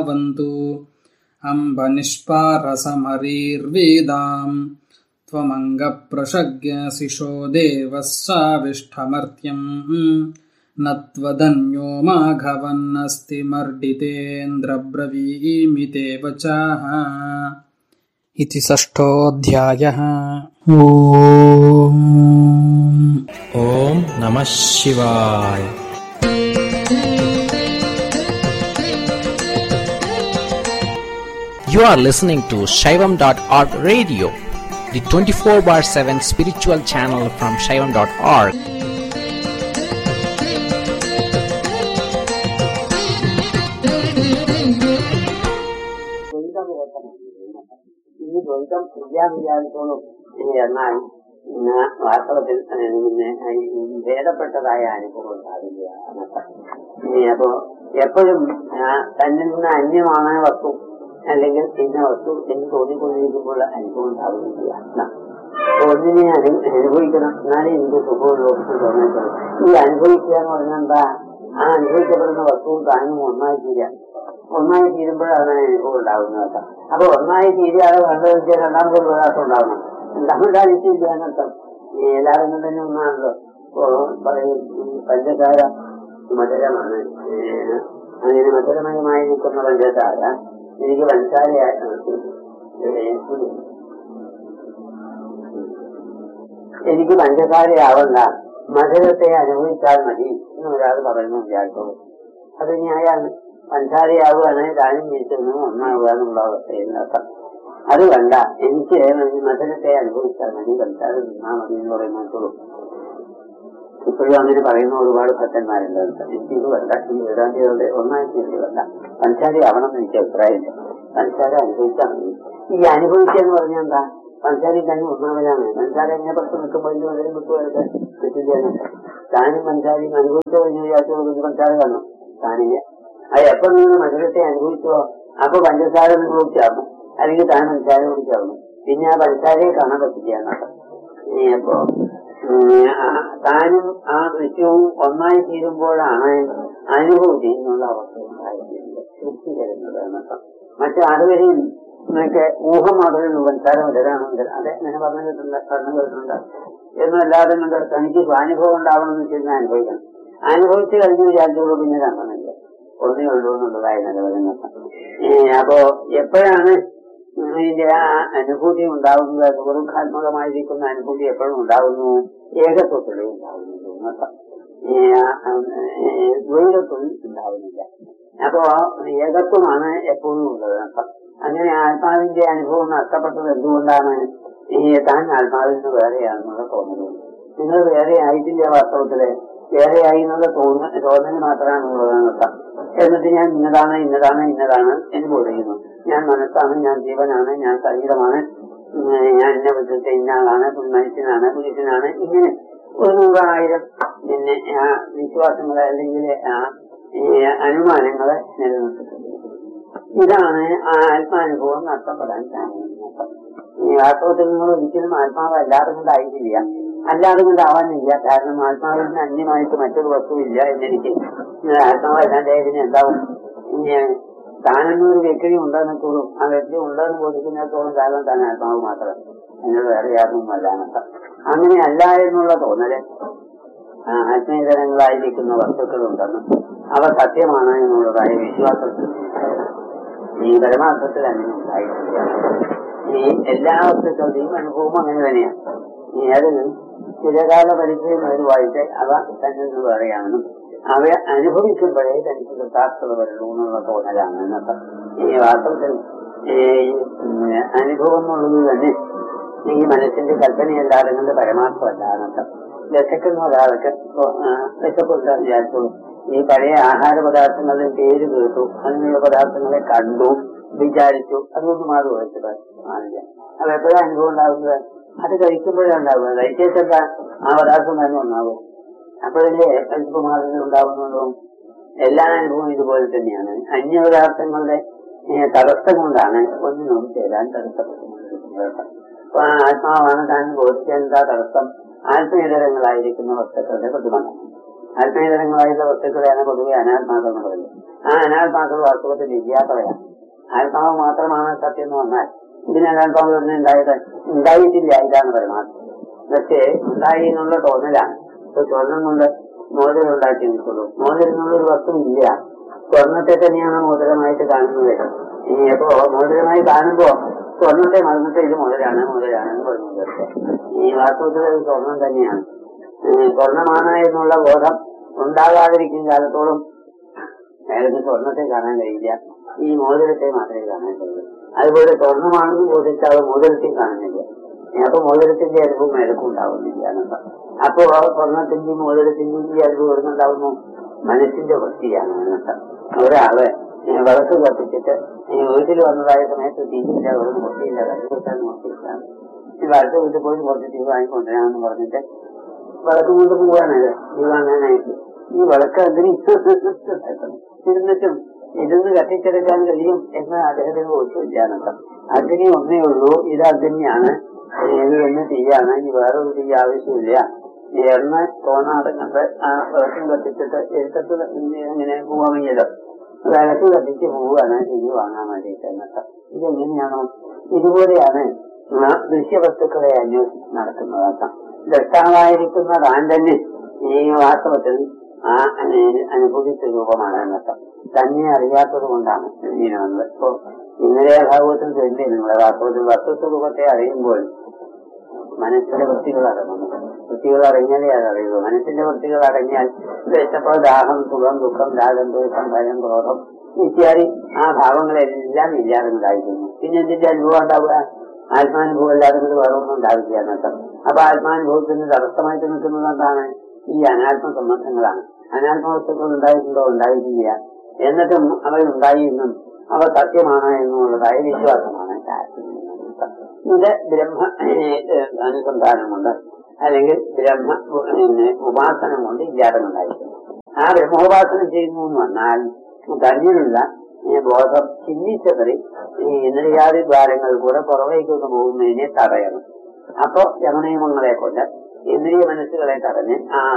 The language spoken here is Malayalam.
भवन्तु अम्ब निष्पारसमरीर्वेदाम् त्वमङ्गप्रशज्ञशिशो देवः साविष्ठमर्त्यम् न त्वदन्यो माघवन्नस्ति मर्डितेन्द्रब्रवीमि ते वचाः इति षष्ठोऽध्यायः ॐ ॐ नमः शिवाय You are listening to Shaivam.org radio, the 24 bar 7 spiritual channel from Shaivam.org. ദ്വൈതം ഓർക്കണം ഈ ദ്വൈതം വിദ്യാവിദ്യാർത്ഥികളും എന്നാൽ ഇന്ന് വാസ്തവത്തിൽ ഏഹ്, പിന്നെ ഈ ഭേദപ്പെട്ടതായ അനുഭവം ഉണ്ടാവില്ല എന്നൊക്കെ ഇനി അപ്പോ എപ്പോഴും ആ, തന്നിൽ നിന്ന് അന്യമാണ് വസ്തു അല്ലെങ്കിൽ ഇന്ന വസ്തു എന്ന് തോന്നിക്കൊണ്ടിരിക്കുമ്പോൾ അനുഭവം ഉണ്ടാവുന്നില്ല എന്നാ. അപ്പൊ ഒന്നിനെ അനു- അനുഭവിക്കണം എന്നാലേ എനിക്ക് സുഖവും ലോകത്തും തോന്നിയിട്ടുള്ളൂ ഈ അനുഭവിക്കുക എന്ന് പറഞ്ഞാൽ എന്താ ആ അനുഭവിക്കപ്പെടുന്ന വസ്തുവും താനും ഒന്നായി തീരാൻ ഒന്നായി തീരുമ്പോഴാണ് അനുഭവം ഉണ്ടാകുന്നത് അപ്പൊ ഒന്നായി തീരാതെ കണ്ടുവച്ചാൽ രണ്ടാമതൊരു പ്രയാസം ഉണ്ടാകണം രണ്ടാമതായിരിക്കില്ല എന്നർത്ഥം ഈ എല്ലാവരും കൊണ്ട് തന്നെ ഒന്നാണല്ലോ ഇപ്പോ പറയും ഈ പഞ്ചസാര മധുരമാണ് ഏഹ് അങ്ങനെ മധുരമയമായി നിൽക്കുന്ന പഞ്ചസാര എനിക്ക് പഞ്ചസാരയായി എനിക്ക് പഞ്ചസാരയാവണ്ട മധുരത്തെ അനുഭവിച്ചാൽ മതി എന്ന് ഒരാൾ പറയുന്നു വിചാരിച്ചോളൂ അത് ന്യായാണ് പഞ്ചാരയാവുകയാണെങ്കിൽ താനും ജീവിച്ചൊന്നും ഒന്നാവുക എന്നുള്ള അവസ്ഥയില്ലാത്ത അത് വേണ്ട എനിക്ക് മധുരത്തെ അനുഭവിച്ചാൽ മതി പഞ്ചാര തിന്നാ മതി എന്ന് പറയുന്നുള്ളൂ ഇപ്പോഴും അങ്ങനെ പറയുന്ന ഒരുപാട് ഭക്തന്മാരുണ്ട് എനിക്ക് ഇത് വേണ്ട ഈ വേദാന്തികളുടെ ഒന്നായിട്ട് ഇത് വേണ്ട പഞ്ചാര ആവണം എന്ന് എനിക്ക് അഭിപ്രായമില്ല പഞ്ചാര അനുഭവിച്ചാൽ മതി ഈ അനുഭവിക്കുക എന്ന് പറഞ്ഞാൽ എന്താ പഞ്ചാരയും തന്നെ ഒന്നാമതാണ് പഞ്ചാര എങ്ങനെ പുറത്ത് നിൽക്കുമ്പോൾ ഇതിന് മധുരം കിട്ടുവാനൊക്കെ കിട്ടില്ല താനും പഞ്ചാരയും അനുഭവിച്ചു കഴിഞ്ഞ് വിചാരിച്ചു പഞ്ചാര കാണണം താനില്ല അത് എപ്പോ നിങ്ങൾ മധുരത്തെ അനുഭവിച്ചോ അപ്പൊ പഞ്ചസാര നിങ്ങൾ കുടിച്ചാകും അല്ലെങ്കിൽ താൻ പഞ്ചസാര കുടിച്ചാകും പിന്നെ ആ പഞ്ചസാരയെ കാണാൻ പറ്റില്ല എന്നൊക്കെ ഇനി അപ്പോ ഉം, ആ- താനും ആ ദൃശ്യവും ഒന്നായി തീരുമ്പോഴാണ് അനുഭൂതി എന്നുള്ള അവസ്ഥ ഉണ്ടായിരുന്നത് തൃപ്തി തരുന്നത് എന്നൊക്കെ മറ്റു അതുവരെയും നിങ്ങൾക്ക് ഊഹം മാത്രമേ ഉള്ളൂ പഞ്ചസാര മധുരാണ് മധുരം അതെ അങ്ങനെ പറഞ്ഞു കേട്ടിട്ടുണ്ട് പറഞ്ഞു കേട്ടിട്ടുണ്ട് എന്നല്ലാതെ കൊണ്ട് തനിക്ക് സ്വാനുഭവം ഉണ്ടാവണമെന്ന് വെച്ചാൽ അനുഭവിക്കണം അനുഭവിച്ചു കഴിഞ്ഞ് വിചാരിച്ചോളൂ പിന്നെ കാണണമെന്നില്ല ഒന്നേ ഉള്ളൂ എന്നുള്ളതായ നിലവിലെന്നൊക്കെ അപ്പോ എപ്പോഴാണ് ഇതിന്റെ ആ അനുഭൂതി ഉണ്ടാകുന്നത് സുഖദുഃഖാത്മകമായിരിക്കുന്ന അനുഭൂതി എപ്പോഴും ഉണ്ടാകുന്നു ഏകത്വത്തിലേ ഉണ്ടാകുന്നുള്ളൂ എന്നൊക്കെ ദ്വൈതത്തിൽ ഉണ്ടാവുന്നില്ല അപ്പോ ഏകത്വമാണ് എപ്പോഴും ഉള്ളത് എന്നൊക്കെ അങ്ങനെ ആത്മാവിന്റെ അനുഭവം നഷ്ടപ്പെട്ടത് എന്തുകൊണ്ടാണ് ഈ താൻ ആത്മാവിൽ നിന്ന് വേറെയാണെന്നുള്ള തോന്നുന്നത് നിങ്ങൾ വേറെ ആയിട്ടില്ല വാസ്തവത്തില് വേറെ ആയി എന്നുള്ള തോന്ന തോന്നൽ മാത്രമാണ് ഉള്ളതെന്നൊക്കെ എന്നിട്ട് ഞാൻ ഇന്നതാണ് ഇന്നതാണ് ഇന്നതാണ് എന്ന് പറയുന്നു ഞാൻ മനസ്സാണ് ഞാൻ ജീവനാണ് ഞാൻ ശരീരമാണ് ഉം, ഞാൻ ഇന്ന വിധത്തെ ഇന്ന ആളാണ് മനുഷ്യനാണ് പുരുഷനാണ് ഇങ്ങനെ ഒരു നൂറായിരം പിന്നെ ആ വിശ്വാസങ്ങളെ അല്ലെങ്കിൽ ആ ഈ അനുമാനങ്ങളെ നിലനിർത്തിട്ടുണ്ട് ഇതാണ് ആ ആത്മാനുഭവം നഷ്ടപ്പെടാൻ കാരണം ഈ വാസ്തവത്തിൽ നിങ്ങൾ ഒരിക്കലും ആത്മാവ് അല്ലാതെ കൊണ്ടായിട്ടില്ല അല്ലാതെ കൊണ്ടാവാനില്ല കാരണം ആത്മാവിൽ നിന്ന് അന്യമായിട്ട് മറ്റൊരു വസ്തുവില്ല എന്നെനിക്ക് ഇങ്ങനെ ആത്മാവ് അല്ലാണ്ടായതിന് എന്താവും ഇനി താനെന്നൊരു വ്യക്തി ഉണ്ടെന്നത്തോളും ആ വ്യക്തി ഉണ്ടെന്ന് ബോധിക്കുന്നിടത്തോളം കാലം താൻ ആത്മാവ് മാത്രം എന്നോട് വേറെ യാതൊന്നും അല്ല എന്നൊക്കെ അങ്ങനെ അല്ല എന്നുള്ള തോന്നല് ആ, ആത്മീയതരങ്ങളായിരിക്കുന്ന വസ്തുക്കളുണ്ടെന്ന് അവ സത്യമാണ് എന്നുള്ളതായ വിശ്വാസത്തിൽ ഈ പരമാർത്ഥത്തിൽ അങ്ങനെ ഉണ്ടായിട്ടില്ല ഈ എല്ലാ വസ്തുക്കളുടെയും അനുഭവം അങ്ങനെ തന്നെയാണ് ഈ അതിന് ചിരകാല പരിചയം വരുവായിട്ട് അവ തന്നെ നിന്ന് വേറെയാണെന്നും അവ അനുഭവിക്കുമ്പോഴേ തനിക്ക് കൃതാർത്ഥത വരുള്ളൂ എന്നുള്ള തോന്നലാണ് എന്നൊക്കെ ഈ വാസ്തവത്തിൽ ഈ ഉം, അനുഭവം എന്നുള്ളത് തന്നെ ഈ മനസ്സിന്റെ കൽപ്പനയല്ലാതെ കൊണ്ട് പരമാർത്ഥമല്ല എന്നൊക്കെ വിശക്കുന്ന ഒരാൾക്ക് ഇപ്പൊ, ആ, വിശപ്പുണ്ടെന്ന് വിചാരിച്ചോളൂ ഈ പഴയ ആഹാര പദാർത്ഥങ്ങളുടെ പേര് കേട്ടു അങ്ങനെയുള്ള പദാർത്ഥങ്ങളെ കണ്ടു വിചാരിച്ചു അതുകൊണ്ട് മാറി വെച്ചത് മാറില്ല അപ്പൊ എപ്പോഴാണ് അനുഭവം ഉണ്ടാകുന്നത് അത് കഴിക്കുമ്പോഴാണ് ഉണ്ടാകുന്നത് കഴിച്ചേച്ചെന്താ ആ പദാർത്ഥം തന്നെ ഉണ്ടാകും അപ്പോഴല്ലേ വിശപ്പുമാറുകൾ ഉണ്ടാകുന്നുള്ളൂ എല്ലാ അനുഭവവും ഇതുപോലെ തന്നെയാണ് അന്യപദാർത്ഥങ്ങളുടെ ഏഹ്, തടസ്സം കൊണ്ടാണ് ഒന്നിനും ചേരാൻ തടസ്സപ്പെട്ടുകൊണ്ടിരിക്കുന്നത് അപ്പൊ ആ ആത്മാവാണ് താൻ ബോധിച്ച എന്താ തടസ്സം ആത്മീയതരങ്ങളായിരിക്കുന്ന വസ്തുക്കളുടെ പ്രതിബന്ധം ആത്മീയതരങ്ങളായിട്ടുള്ള വസ്തുക്കളെയാണ് പൊതുവെ അനാത്മാക്കൾ എന്ന് പറയുന്നത് ആ അനാത്മാക്കൾ വാസ്തവത്തിൽ ഇല്ലാത്തവയാണ് ആത്മാവ് മാത്രമാണ് സത്യം എന്ന് പറഞ്ഞാൽ ഇതിന് അനാത്മാവ് ഒന്നും ഉണ്ടായത് ഉണ്ടായിട്ടില്ല ഇതാണ് പരമാർത്ഥം പക്ഷേ ഉണ്ടായി എന്നുള്ള തോന്നലാണ് ഇപ്പൊ സ്വർണം കൊണ്ട് മോതിരം ഉണ്ടാക്കി നിൽക്കുള്ളൂ മോതിരം എന്നുള്ളൊരു വസ്തു ഇല്ല സ്വർണത്തെ തന്നെയാണ് മോതിരമായിട്ട് കാണുന്നത് ഈ അപ്പോ മോതിരമായി കാണുമ്പോ സ്വർണത്തെ മറന്നിട്ട് ഇത് മോതിരാണ് മോതിരാണ് എന്ന് പറഞ്ഞു ഈ വാസ്തവത്തിൽ അത് സ്വർണം തന്നെയാണ് ഏഹ് സ്വർണമാണ് എന്നുള്ള ബോധം ഉണ്ടാകാതിരിക്കുന്ന കാലത്തോളം അയാൾക്ക് സ്വർണത്തെ കാണാൻ കഴിയില്ല ഈ മോതിരത്തെ മാത്രമേ കാണാൻ കഴിയൂ അതുപോലെ സ്വർണമാണെന്ന് ബോധിച്ചാൽ മോതിരത്തെ കാണുന്നില്ല അപ്പൊ മോതിരത്തിന്റെ അനുഭവം അയാൾക്കും ഉണ്ടാവുന്നില്ല എന്നർത്ഥം അപ്പോ സ്വർണത്തിന്റെയും മോതിരത്തിന്റെയും ഈ അനുഭവം എവിടുന്നുണ്ടാവുന്നു മനസ്സിന്റെ വൃത്തിയാണ് എന്നർത്ഥം ഒരാള് ഏ, വിളക്ക് കത്തിച്ചിട്ട് ഈ വീട്ടിൽ വന്നതായ സമയത്ത് തീയില്ല വെറും പൊട്ടിയില്ല കത്തിക്കാൻ നോക്കിയിട്ടാണ് ഈ വലത്ത് വീട്ടിൽ പോയി കുറച്ച് തീ വാങ്ങിക്കൊണ്ടുവരാമെന്ന് പറഞ്ഞിട്ട് വിളക്ക് കൊണ്ട് പോവാണ് തീ വാങ്ങാനായിട്ട് ഈ വിളക്ക് അഗ്നി ഇരുന്നിട്ടും ഇരുന്ന് കത്തിച്ചെടുക്കാൻ കഴിയും എന്ന് അദ്ദേഹത്തിന് ബോധ്യമില്ല എന്നർത്ഥം അഗ്നി ഒന്നേ ഉള്ളൂ ഇത് അഗ്നിയാണ് ഇത് എന്ന് തീയാണ് ഇനി വേറൊരു തീ ആവശ്യമില്ല എന്ന് തോന്നാതെ കണ്ട് ആ വിളക്കും കത്തിച്ചിട്ട് എഴുത്തത്ത് ഇങ്ങനെ പോവാൻ വയ്യല്ലോ വിളക്ക് കത്തിച്ച് പോവുകയാണ് തിരി വാങ്ങാൻ വേണ്ടിയിട്ട് എന്നർത്ഥം ഇതെങ്ങനെയാണോ ഇതുപോലെയാണ് ആ ദൃശ്യവസ്തുക്കളെ അന്വേഷിച്ച് നടക്കുന്നത് അർത്ഥം ദൃഷ്ടാവായിരിക്കുന്ന താൻ തന്നെ ഈ വാസ്തവത്തിൽ ആ അനു- അനുഭൂതിച്ച രൂപമാണ് എന്നർത്ഥം തന്നെ അറിയാത്തത് കൊണ്ടാണ് ഇങ്ങനെ വന്നത് ഇപ്പോ ഇന്നലെ ഭാഗവത്തിൽ ചൊല്ലി നിങ്ങളെ വാസ്തവത്തിൽ വസ്തുത്വ രൂപത്തെ അറിയുമ്പോൾ മനസ്സിന്റെ വൃത്തികൾ അടങ്ങുന്നു വൃത്തികൾ അടങ്ങിയാലേ അത് അറിയുള്ളൂ മനസ്സിന്റെ വൃത്തികൾ അടങ്ങിയാൽ വിശപ്പ് ദാഹം സുഖം ദുഃഖം രാഗം ദ്വേഷം ഭയം ക്രോധം ഇത്യാദി ആ ഭാവങ്ങളെല്ലാം ഇല്ലാതെണ്ടായിരിക്കുന്നു പിന്നെ എന്തിന്റെ അനുഭവം ഉണ്ടാവുക ആത്മാനുഭവം ഇല്ലാതെ കൊണ്ട് വേറെ ഒന്നും ഉണ്ടാവില്ല എന്നർത്ഥം അപ്പൊ ആത്മാനുഭവത്തിന് തടസ്സമായിട്ട് നിൽക്കുന്നത് എന്താണ് ഈ അനാത്മ സംബന്ധങ്ങളാണ് അനാത്മ വസ്തുക്കൾ ഉണ്ടായിട്ടുണ്ടോ ഉണ്ടായിട്ടില്ല എന്നിട്ടും അവ ഉണ്ടായി എന്നും അവ സത്യമാണ് എന്നുള്ളതായ വിശ്വാസമാണ് ശാസ്ത്രം ഇത് ബ്രഹ്മ ഏഹ്, അനുസന്ധാനം കൊണ്ട് അല്ലെങ്കിൽ ബ്രഹ്മ പിന്നെ ഉപാസനം കൊണ്ട് ഇല്ലാതെണ്ടായിരിക്കുന്നു ആ ബ്രഹ്മോപാസനം ചെയ്യുന്നു എന്ന് വന്നാൽ തന്നിലുള്ള ഈ ബോധം ചിഹ്നിച്ചതറി ഈ ഇന്ദ്രിയാദി ദ്വാരങ്ങൾ കൂടെ പുറമേക്കൊന്ന് പോകുന്നതിനെ തടയണം അപ്പോ യമനിയമങ്ങളെ കൊണ്ട് ഇന്ദ്രിയ മനസ്സുകളെ തടഞ്ഞ് ആ